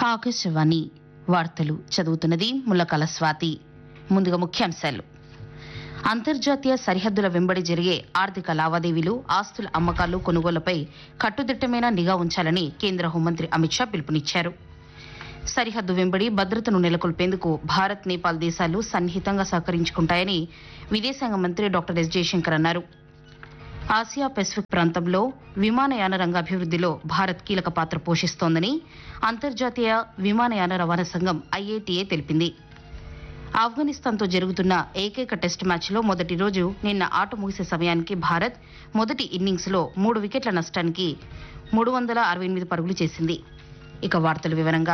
ఆకాశవాణి వార్తలు చదువుతున్నది ముల్లకల స్వాతి ముందుగా ముఖ్యాంశాలు అంతర్జాతీయ సరిహద్దుల వెంబడి జరిగే ఆర్థిక లావాదేవీలు ఆస్తుల అమ్మకాలు కొనుగోళ్లపై కట్టుదిట్టమైన నిఘా ఉంచాలని కేంద్ర హోంమంత్రి అమిత్ షా పిలుపునిచ్చారు సరిహద్దు వెంబడి భద్రతను నెలకొల్పేందుకు భారత్ నేపాల్ దేశాలు సన్నిహితంగా సహకరించుకుంటాయని విదేశాంగ మంత్రి డాక్టర్ ఎస్ జయశంకర్ అన్నారు ఆసియా పెసిఫిక్ ప్రాంతంలో విమానయాన రంగ అభివృద్ధిలో భారత్ కీలక పాత్ర పోషిస్తోందని అంతర్జాతీయ విమానయాన రవాణా సంఘం ఐఏటీఏ తెలిపింది ఆఫ్ఘనిస్తాన్తో జరుగుతున్న ఏకైక టెస్ట్ మ్యాచ్లో మొదటి రోజు నిన్న ఆట ముగిసే సమయానికి భారత్ మొదటి ఇన్నింగ్స్లో మూడు వికెట్ల నష్టానికి మూడు వందల అరవై ఎనిమిది పరుగులు చేసింది ఇక వార్తల వివరంగా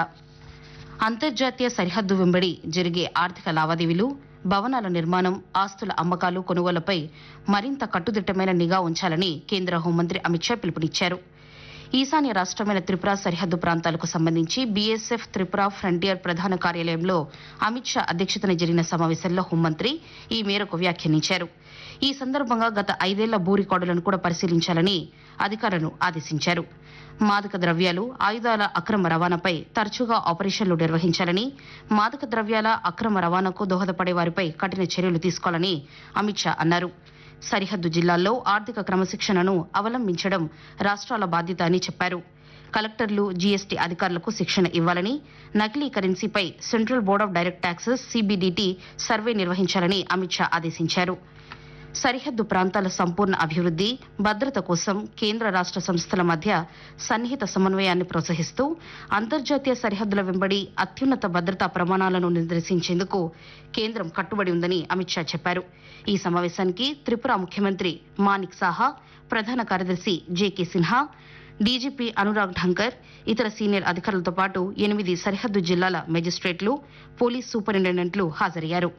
అంతర్జాతీయ సరిహద్దు వెంబడి జరిగే ఆర్థిక లావాదేవీలు భవనాల నిర్మాణం ఆస్తుల అమ్మకాలు కొనుగోళ్లపై మరింత కట్టుదిట్టమైన నిఘా ఉంచాలని కేంద్ర హోంమంత్రి అమిత్ షా పిలుపునిచ్చారు ఈశాన్య రాష్ట్రమైన త్రిపుర సరిహద్దు ప్రాంతాలకు సంబంధించి బీఎస్ఎఫ్ త్రిపుర ఫ్రంటియర్ ప్రధాన కార్యాలయంలో అమిత్ షా అధ్యక్షతన జరిగిన సమావేశంలో హోంమంత్రి ఈ మేరకు వ్యాఖ్యానించారు ఈ సందర్భంగా గత ఐదేళ్ల భూ రికార్డులను కూడా పరిశీలించాలని అధికారులను ఆదేశించారు మాదక ద్రవ్యాలు ఆయుధాల అక్రమ రవాణాపై తరచుగా ఆపరేషన్లు నిర్వహించాలని మాదక ద్రవ్యాల అక్రమ రవాణాకు దోహదపడే వారిపై కఠిన చర్యలు తీసుకోవాలని అమిత్ షా అన్నారు సరిహద్దు జిల్లాల్లో ఆర్థిక క్రమశిక్షణను అవలంబించడం రాష్ట్రాల బాధ్యత అని చెప్పారు కలెక్టర్లు జీఎస్టీ అధికారులకు శిక్షణ ఇవ్వాలని నకిలీ కరెన్సీపై central board of direct taxes CBDT survey నిర్వహించాలని అమిత్ షా ఆదేశించారు సరిహద్దు ప్రాంతాల సంపూర్ణ అభివృద్ది భద్రత కోసం కేంద్ర రాష్ట్ర సంస్థల మధ్య సన్నిహిత సమన్వయాన్ని ప్రోత్సహిస్తూ అంతర్జాతీయ సరిహద్దుల వెంబడి అత్యున్నత భద్రతా ప్రమాణాలను నిర్దేశించేందుకు కేంద్రం కట్టుబడి ఉందని అమిత్ షా చెప్పారు ఈ సమావేశానికి త్రిపుర ముఖ్యమంత్రి మానిక్ సాహా ప్రధాన కార్యదర్శి జేకే సిన్హా డీజీపీ అనురాగ్ ఢంకర్ ఇతర సీనియర్ అధికారులతో పాటు ఎనిమిది సరిహద్దు జిల్లాల మెజిస్ట్రేట్లు పోలీస్ సూపరింటెండెంట్లు హాజరయ్యారు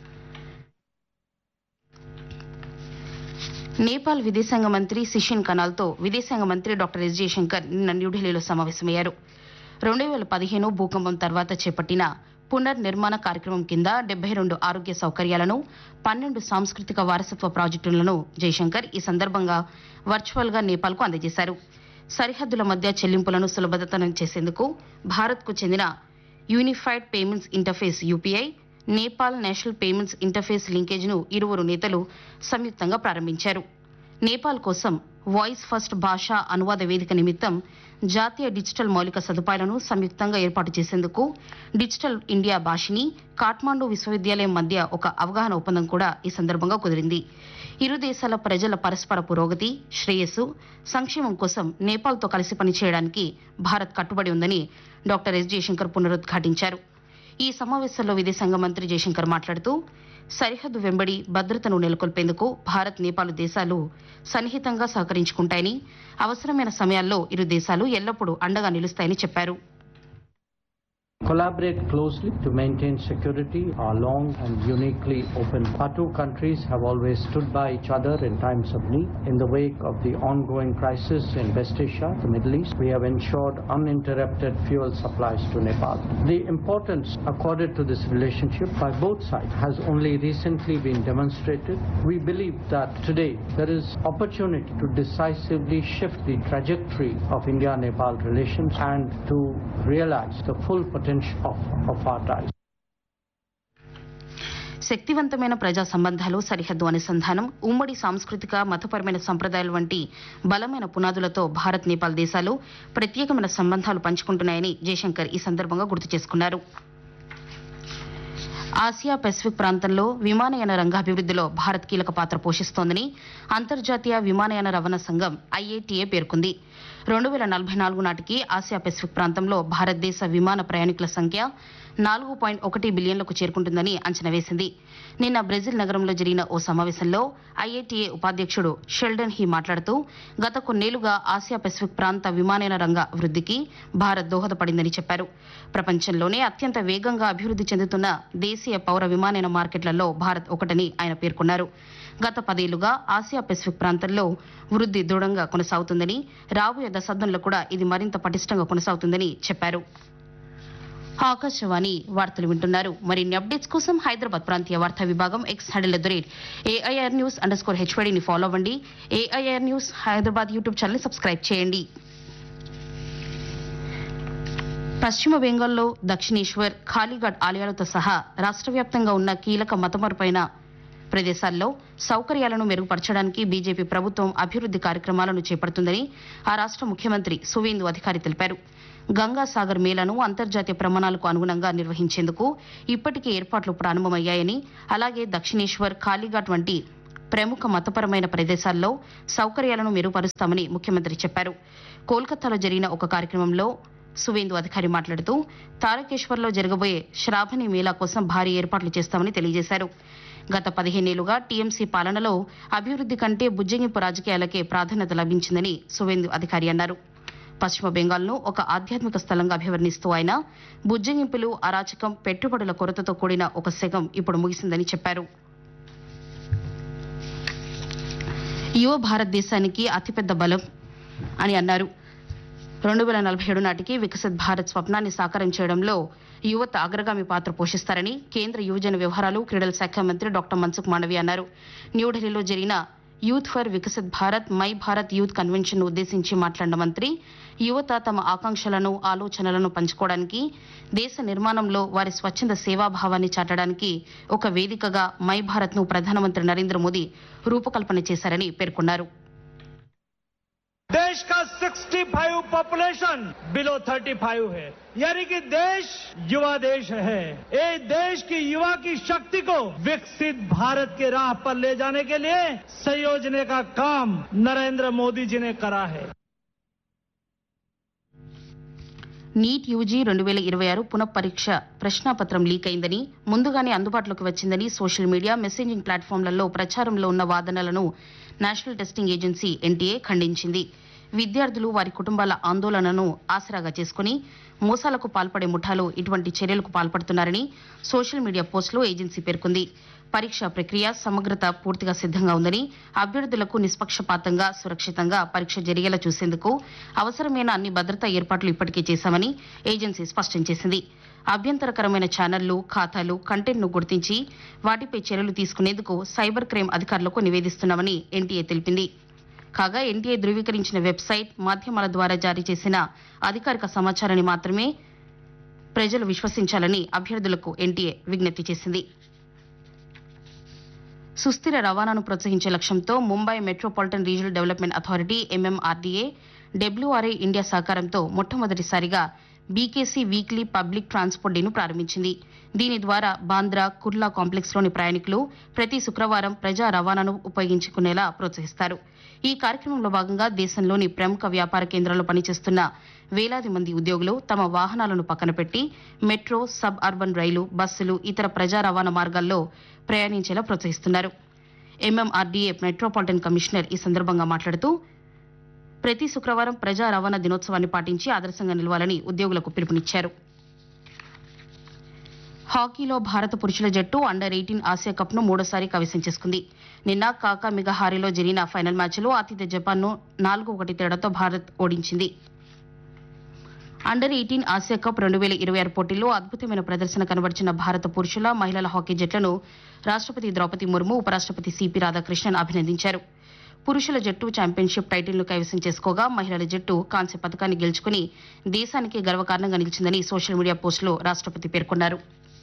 నేపాల్ విదేశాంగ మంత్రి సిషిన్ కనాల్తో విదేశాంగ మంత్రి డాక్టర్ ఎస్ జయశంకర్ నిన్న న్యూఢిల్లీలో సమావేశమయ్యారు రెండు వేల పదిహేను భూకంపం తర్వాత చేపట్టిన పునర్నిర్మాణ కార్యక్రమం కింద డెబ్బై రెండు ఆరోగ్య సౌకర్యాలను పన్నెండు సాంస్కృతిక వారసత్వ ప్రాజెక్టులను జయశంకర్ ఈ సందర్భంగా వర్చువల్ గా నేపాల్కు అందజేశారు సరిహద్దుల మధ్య చెల్లింపులను సులభతరం చేసేందుకు భారత్కు చెందిన unified payments interface UPI Nepal national payments interface లింకేజ్ను ఇరువురు నేతలు సంయుక్తంగా ప్రారంభించారు నేపాల్ కోసం వాయిస్ ఫస్ట్ భాషా అనువాద వేదిక నిమిత్తం జాతీయ డిజిటల్ మౌలిక సదుపాయాలను సంయుక్తంగా ఏర్పాటు చేసేందుకు డిజిటల్ ఇండియా భాషిని కాఠ్మాండు విశ్వవిద్యాలయం మధ్య ఒక అవగాహన ఒప్పందం కూడా ఈ సందర్భంగా కుదిరింది ఇరు దేశాల ప్రజల పరస్పర పురోగతి శ్రేయస్సు సంక్షేమం కోసం నేపాల్తో కలిసి పనిచేయడానికి భారత్ కట్టుబడి ఉందని డాక్టర్ ఎస్ జయశంకర్ పునరుద్ఘాటించారు ఈ సమావేశంలో విదేశాంగ మంత్రి జయశంకర్ మాట్లాడుతూ సరిహద్దు వెంబడి భద్రతను నెలకొల్పేందుకు భారత్ నేపాల్ దేశాలు సన్నిహితంగా సహకరించుకుంటాయని అవసరమైన సమయాల్లో ఇరు దేశాలు ఎల్లప్పుడూ అండగా నిలుస్తాయని చెప్పారు collaborate closely to maintain security are long and uniquely open. Our two countries have always stood by each other in times of need. In the wake of the ongoing crisis in West Asia, the Middle East, we have ensured uninterrupted fuel supplies to Nepal. The importance accorded to this relationship by both sides has only recently been demonstrated. We believe that today there is opportunity to decisively shift the trajectory of India-Nepal relations and to realize the full potential of, of our ties. శక్తివంతమైన ప్రజా సంబంధాలు సరిహద్దు అనుసంధానం ఉమ్మడి సాంస్కృతిక మతపరమైన సంప్రదాయాలు వంటి బలమైన పునాదులతో భారత్ నేపాల్ దేశాలు ప్రత్యేకమైన సంబంధాలు పంచుకుంటున్నాయని జయశంకర్ ఈ సందర్భంగా గుర్తు చేసుకున్నారు ఆసియా పెసిఫిక్ ప్రాంతంలో విమానయాన రంగాభివృద్ధిలో భారత్ కీలక పాత్ర పోషిస్తోందని అంతర్జాతీయ విమానయాన రవాణా సంఘం ఐఏటీఏ పేర్కొంది రెండు వేల నలభై నాలుగు నాటికి ఆసియా పెసిఫిక్ ప్రాంతంలో భారతదేశ విమాన ప్రయాణికుల సంఖ్య నాలుగు పాయింట్ ఒకటి బిలియన్లకు చేరుకుంటుందని అంచనా వేసింది నిన్న బ్రెజిల్ నగరంలో జరిగిన ఓ సమావేశంలో ఐఏటీఏ ఉపాధ్యక్షుడు షెల్డన్ హీ మాట్లాడుతూ గత కొన్నేళ్లుగా ఆసియా పెసిఫిక్ ప్రాంత విమానయాన రంగ వృద్ధికి భారత్ దోహదపడిందని చెప్పారు ప్రపంచంలోనే అత్యంత వేగంగా అభివృద్ధి చెందుతున్న దేశీయ పౌర విమానయాన మార్కెట్లలో భారత్ ఒకటని ఆయన పేర్కొన్నారు గత పదేళ్లుగా ఆసియా పెసిఫిక్ ప్రాంతంలో వృద్ధి దృఢంగా కొనసాగుతుందని రాబోయే దశాబ్దంలో కూడా ఇది మరింత పటిష్టంగా కొనసాగుతుందని చెప్పారు ఆకాశవాణి వార్తలు వింటున్నారు మరిన్ని అప్డేట్స్ కోసం హైదరాబాద్ ప్రాంతీయ వార్తా విభాగం X handle at the rate AIR news underscore స్కోర్ హెచ్వైడీని ఫాలో అవ్వండి AIR news Hyderabad YouTube channel subscribe చేయండి పశ్చిమ బెంగాల్లో దక్షిణేశ్వర్ ఖాళీఘాట్ ఆలయాలతో సహా రాష్ట్ర వ్యాప్తంగా ఉన్న కీలక మతమరుపైన ప్రదేశాల్లో సౌకర్యాలను మెరుగుపరచడానికి బీజేపీ ప్రభుత్వం అభివృద్ది కార్యక్రమాలను చేపడుతుందని ఆ రాష్ట్ర ముఖ్యమంత్రి సువేందు అధికారి తెలిపారు గంగా సాగర్ మేళను అంతర్జాతీయ ప్రమాణాలకు అనుగుణంగా నిర్వహించేందుకు ఇప్పటికే ఏర్పాట్లు ప్రారంభమయ్యాయని అలాగే దక్షిణేశ్వర్ ఖాళీఘాట్ వంటి ప్రముఖ మతపరమైన ప్రదేశాల్లో సౌకర్యాలను మెరుగుపరుస్తామని ముఖ్యమంత్రి చెప్పారు కోల్కతాలో జరిగిన ఒక కార్యక్రమంలో సువేందు అధికారి మాట్లాడుతూ తారకేశ్వర్లో జరగబోయే శ్రావణి మేళా కోసం భారీ ఏర్పాట్లు చేస్తామని తెలియజేశారు గత పదిహేనేళ్లుగా టీఎంసీ పాలనలో అభివృద్ది కంటే బుజ్జగింపు రాజకీయాలకే ప్రాధాన్యత లభించిందని సువేందు అధికారి అన్నారు పశ్చిమ బెంగాల్ను ఒక ఆధ్యాత్మిక స్థలంగా అభివర్ణిస్తూ ఆయన బుజ్జగింపులు అరాచకం పెట్టుబడుల కొరతతో కూడిన ఒక శకం ఇప్పుడు ముగిసిందని చెప్పారు యువ భారతదేశానికి అతిపెద్ద బలం అని అన్నారు రెండు వేల నలభై ఏడు నాటికి వికసిత్ భారత్ స్వప్నాన్ని సాకారం చేయడంలో యువత అగ్రగామి పాత్ర పోషిస్తారని కేంద్ర యువజన వ్యవహారాలు క్రీడల శాఖ మంత్రి డాక్టర్ మన్సుఖ్ మాండవి అన్నారు న్యూఢిల్లీలో జరిగిన youth for Viksit Bharat my Bharat youth convention ఉద్దేశించి మాట్లాడిన మంత్రి యువత తమ ఆకాంక్షలను ఆలోచనలను పంచుకోవడానికి దేశ నిర్మాణంలో వారి స్వచ్ఛంద సేవాభావాన్ని చాటడానికి ఒక వేదికగా మై భారత్ ను ప్రధానమంత్రి నరేంద్ర మోదీ రూపకల్పన చేశారని పేర్కొన్నారు देश का 65 पॉपुलेशन बिलो 35 है यानी कि देश युवा देश है ये देश की युवा की शक्ति को विकसित भारत के राह पर ले जाने के लिए संयोजने का काम नरेंद्र मोदी जी ने करा है నీట్ యూజీ రెండు వేల ఇరవై ఆరు పునఃపరీక్ష ప్రశ్నాపత్రం లీక్ అయిందని ముందుగానే అందుబాటులోకి వచ్చిందని సోషల్ మీడియా మెసేజింగ్ ప్లాట్ఫామ్లలో ప్రచారంలో ఉన్న వాదనలను నేషనల్ టెస్టింగ్ ఏజెన్సీ ఎన్టీఏ ఖండించింది విద్యార్థులు వారి కుటుంబాల ఆందోళనను ఆసరాగా చేసుకుని మోసాలకు పాల్పడే ముఠాలు ఇటువంటి చర్యలకు పాల్పడుతున్నారని సోషల్ మీడియా పోస్టులో ఏజెన్సీ పేర్కొంది పరీక్ష ప్రక్రియ సమగ్రత పూర్తిగా సిద్ధంగా ఉందని అభ్యర్థులకు నిష్పక్షపాతంగా సురక్షితంగా పరీక్ష జరిగేలా చూసేందుకు అవసరమైన అన్ని భద్రతా ఏర్పాట్లు ఇప్పటికే చేశామని ఏజెన్సీ స్పష్టం చేసింది అభ్యంతరకరమైన ఛానళ్లు ఖాతాలు కంటెంట్ను గుర్తించి వాటిపై చర్యలు తీసుకునేందుకు సైబర్ క్రైమ్ అధికారులకు నివేదిస్తున్నామని ఎన్టీఏ తెలిపింది కాగా ఎన్టీఏ ధృవీకరించిన వెబ్సైట్ మాధ్యమాల ద్వారా జారీ చేసిన అధికారిక సమాచారాన్ని మాత్రమే ప్రజలు విశ్వసించాలని అభ్యర్థులకు ఎన్టీఏ విజ్ఞప్తి చేసింది సుస్థిర రవాణాను ప్రోత్సహించే లక్ష్యంతో Mumbai metropolitan regional development authority MMRDA WRA India సహకారంతో మొట్టమొదటిసారిగా బీకేసీ వీక్లీ పబ్లిక్ ట్రాన్స్పోర్ట్ డేను ప్రారంభించింది దీని ద్వారా బాంద్రా కుర్లా కాంప్లెక్స్లోని ప్రయాణికులు ప్రతి శుక్రవారం ప్రజా రవాణాను ఉపయోగించుకునేలా ప్రోత్సహిస్తారు ఈ కార్యక్రమంలో భాగంగా దేశంలోని ప్రముఖ వ్యాపార కేంద్రాల్లో పనిచేస్తున్న వేలాది మంది ఉద్యోగులు తమ వాహనాలను పక్కన పెట్టి మెట్రో సబ్ అర్బన్ రైలు బస్సులు ఇతర ప్రజా రవాణా మార్గాల్లో ప్రయాణించేలా ప్రోత్సహిస్తున్నారు ఎంఎంఆర్డీఏ మెట్రోపాలిటన్ కమిషనర్ ఈ సందర్భంగా మాట్లాడుతూ ప్రతి శుక్రవారం ప్రజా రవాణా దినోత్సవాన్ని పాటించి ఆదర్శంగా నిలవాలని ఉద్యోగులకు పిలుపునిచ్చారు హాకీలో భారత పురుషుల జట్టు అండర్ ఎయిటీన్ ఆసియా కప్ ను మూడోసారి కైవసం చేసుకుంది నిన్న కాకా మిగహారీలో జరిగిన ఫైనల్ మ్యాచ్లో ఆతిథ్య జపాన్ ను నాలుగు ఒకటి తేడాతో భారత్ ఓడించింది అండర్ ఎయిటీన్ ఆసియా కప్ రెండు వేల ఇరవై ఆరు పోటీల్లో అద్భుతమైన ప్రదర్శన కనబరిచిన భారత పురుషుల మహిళల హాకీ జట్లను రాష్ట్రపతి ద్రౌపది ముర్ము ఉపరాష్ట్రపతి సిపి రాధాకృష్ణన్ అభినందించారు పురుషుల జట్టు ఛాంపియన్షిప్ టైటిల్ను కైవసం చేసుకోగా మహిళల జట్టు కాంస్య పథకాన్ని గెలుచుకుని దేశానికి గర్వకారణంగా నిలిచిందని సోషల్ మీడియా పోస్టులో రాష్ట్రపతి పేర్కొన్నారు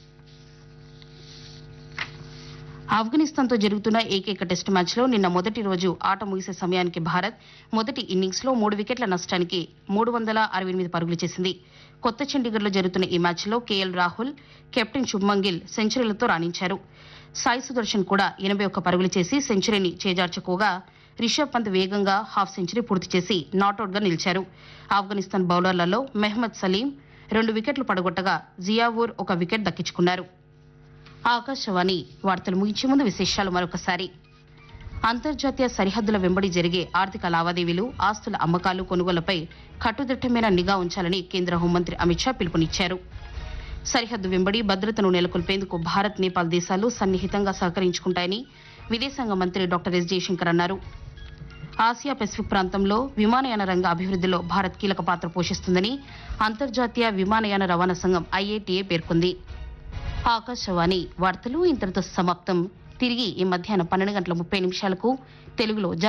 ఆఫ్ఘనిస్తాన్తో జరుగుతున్న ఏకైక టెస్టు మ్యాచ్లో నిన్న మొదటి రోజు ఆట ముగిసే సమయానికి భారత్ మొదటి ఇన్నింగ్స్లో మూడు వికెట్ల నష్టానికి మూడు వందల అరవై ఎనిమిది పరుగులు చేసింది కొత్త చండీగఢ్లో జరుగుతున్న ఈ మ్యాచ్లో కేఎల్ రాహుల్ కెప్టెన్ శుభ్మన్ గిల్ సెంచరీలతో రాణించారు సాయి సుదర్శన్ కూడా ఎనభై ఒక్క పరుగులు చేసి సెంచరీని చేజార్చుకోగా రిషబ్ పంత్ వేగంగా హాఫ్ సెంచరీ పూర్తి చేసి నాటౌట్గా నిలిచారు ఆఫ్ఘనిస్తాన్ బౌలర్లలో మెహ్మద్ సలీం రెండు వికెట్లు పడగొట్టగా జియావూర్ ఒక వికెట్ దక్కించుకున్నారు ఆకాశవాణి వార్తలు ముగించే ముందు విశేషాలు మరొకసారి అంతర్జాతీయ సరిహద్దుల వెంబడి జరిగే ఆర్థిక లావాదేవీలు ఆస్తుల అమ్మకాలు కొనుగోళ్లపై కట్టుదిట్టమైన నిఘా ఉంచాలని కేంద్ర హోంమంత్రి అమిత్ షా పిలుపునిచ్చారు సరిహద్దు వెంబడి భద్రతను నెలకొల్పేందుకు భారత్ నేపాల్ దేశాలు సన్నిహితంగా సహకరించుకుంటాయని విదేశాంగ మంత్రి డాక్టర్ ఎస్ జయశంకర్ అన్నారు ఆసియా పెసిఫిక్ ప్రాంతంలో విమానయాన రంగ అభివృద్ధిలో భారత్ కీలక పాత్ర పోషిస్తుందని అంతర్జాతీయ విమానయాన రవాణా సంఘం ఐఏటీఏ పేర్కొంది ఆకాశవాణి వార్తలు ఇంతటితో సమాప్తం తిరిగి ఈ మధ్యాహ్నం పన్నెండు గంటల ముప్పై నిమిషాలకు తెలుగులో